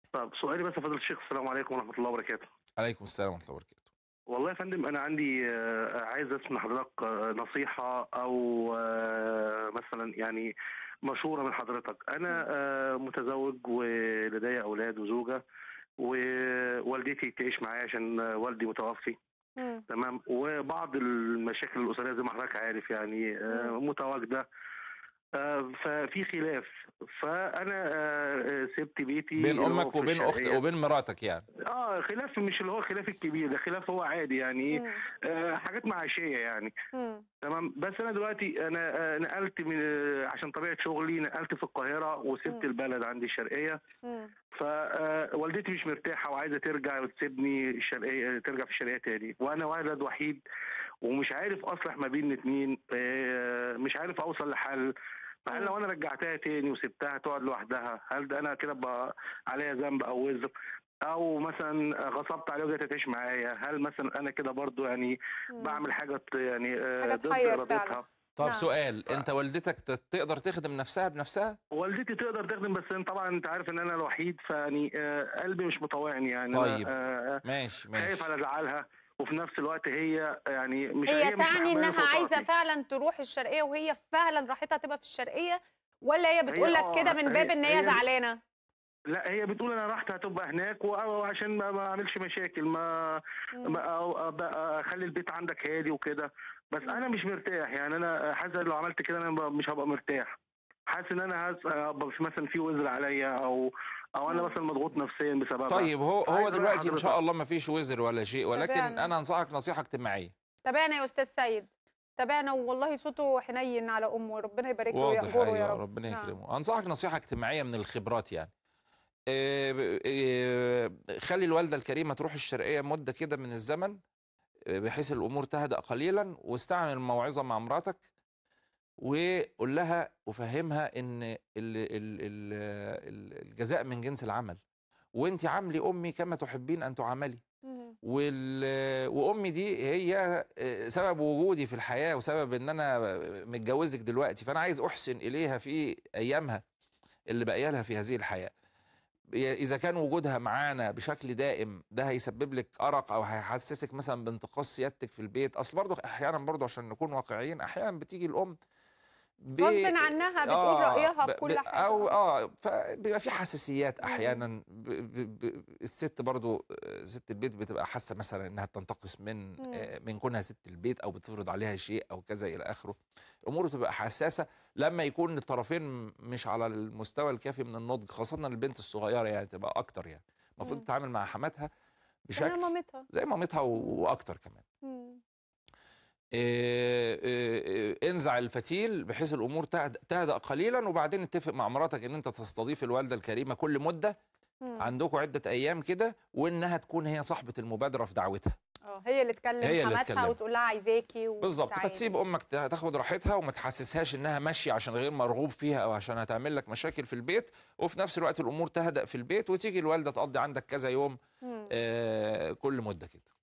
طب سؤالي بس يا فضيلة الشيخ السلام عليكم ورحمة الله وبركاته. عليكم السلام ورحمة الله وبركاته. والله يا فندم أنا عندي آه، عايز أسمع حضرتك آه، نصيحة أو آه، مثلا يعني مشورة من حضرتك. أنا آه، متزوج ولدي أولاد وزوجة ووالدتي تعيش معايا عشان آه، والدي متوفي مم. تمام وبعض المشاكل الأسرية زي ما حضرتك عارف يعني آه، مم. متواجدة آه، ففي خلاف فأنا آه، آه، سبت بيتي بين اللي هو امك في وبين اخت الشرقية. وبين مراتك يعني اه خلاف مش اللي هو خلاف الكبير ده خلاف هو عادي يعني ايه مم. آه حاجات معاشيه يعني مم. تمام بس انا دلوقتي انا آه نقلت من آه عشان طبيعه شغلي نقلت في القاهره وسبت مم. البلد عندي الشرقيه مم. فوالدتي مش مرتاحه وعايزه ترجع وتسيبني الشرقيه ترجع في الشرقيه تاني وانا ولد وحيد ومش عارف اصلح ما بين الاثنين آه مش عارف اوصل لحل فهل مم. لو انا رجعتها تاني وسبتها تقعد لوحدها هل ده انا كده بقى عليا ذنب او وزر او مثلا غصبت عليها وجت تعيش معايا هل مثلا انا كده برضو يعني مم. بعمل حاجه ت- يعني آه، حاجة ضد تحير ارادتها فعلا. طب نعم. سؤال انت والدتك ت- تقدر تخدم نفسها بنفسها والدتي تقدر تخدم بس أنا طبعا انت عارف ان انا الوحيد فيعني آه، قلبي مش مطوعني يعني طيب. انا آه، ماشي خايف ماشي على زعلها وفي نفس الوقت هي يعني مش هي مش تعني محملة انها فوق عايزه طاقتي. فعلا تروح الشرقيه وهي فعلا راحتها تبقى في الشرقيه ولا هي بتقول لك آه، كده من باب هي- ان هي هي- زعلانه لا هي بتقول انا رحت هتبقى هناك وعشان ما ما اعملش مشاكل ما مم. ما- أو أبقى- اخلي البيت عندك هادي وكده بس مم. انا مش مرتاح يعني انا حاسس إن لو عملت كده انا ب- مش هبقى مرتاح حاسس ان انا هس- هبقى في- مثلا في وزر عليا او او انا مم. مثلا مضغوط نفسيا بسببها طيب هو عايز هو أريح دلوقتي ان شاء حضرتك. الله ما فيش وزر ولا شيء ولكن تابعنا. انا انصحك نصيحة اجتماعية تابعنا يا استاذ سيد تابعنا والله صوته حنين على امه ربنا يبارك له واضح ويأجره يا ايوه رب ربنا نعم. يكرمه انصحك نصيحة اجتماعية من الخبرات يعني إيه، إيه، خلي الوالدة الكريمة تروح الشرقية مدة كده من الزمن إيه، بحيث الامور تهدأ قليلا واستعمل الموعظة مع مراتك وقول لها وفهمها ان ال ال ال ال الجزاء من جنس العمل وانت عاملي امي كما تحبين ان تعاملي مم. وال... وامي دي هي سبب وجودي في الحياه وسبب ان انا متجوزك دلوقتي فانا عايز احسن اليها في ايامها اللي باقيه لها في هذه الحياه اذا كان وجودها معانا بشكل دائم ده هيسبب لك ارق او هيحسسك مثلا بانتقاص سيادتك في البيت اصل برضه احيانا برضه عشان نكون واقعيين احيانا بتيجي الام ب... غصب عنها بتقول رأيها ب- بكل ب- حاجة. او اه فبيبقى في حساسيات مم. احيانا ب... ب... ب... الست برضو آه، ست البيت بتبقى حاسه مثلا انها بتنتقص من مم. آه، من كونها ست البيت او بتفرض عليها شيء او كذا الى اخره الامور بتبقى حساسه لما يكون الطرفين مش على المستوى الكافي من النضج خاصه البنت الصغيره يعني تبقى اكتر يعني المفروض مم. تتعامل مع حماتها انا بشكل مامتها زي مامتها و- واكتر كمان مم. إيه إيه إيه انزع الفتيل بحيث الامور تهد- تهدأ قليلا وبعدين اتفق مع مراتك ان انت تستضيف الوالده الكريمه كل مده مم. عندكم عده ايام كده وانها تكون هي صاحبه المبادره في دعوتها اه هي اللي تكلم هي اللي حماتها تكلمها. وتقول لها عايزاكي بالظبط وتعالي. فتسيب امك تا- تاخد راحتها وما تحسسهاش انها ماشيه عشان غير مرغوب فيها او عشان هتعمل لك مشاكل في البيت وفي نفس الوقت الامور تهدأ في البيت وتيجي الوالده تقضي عندك كذا يوم مم. آه كل مده كده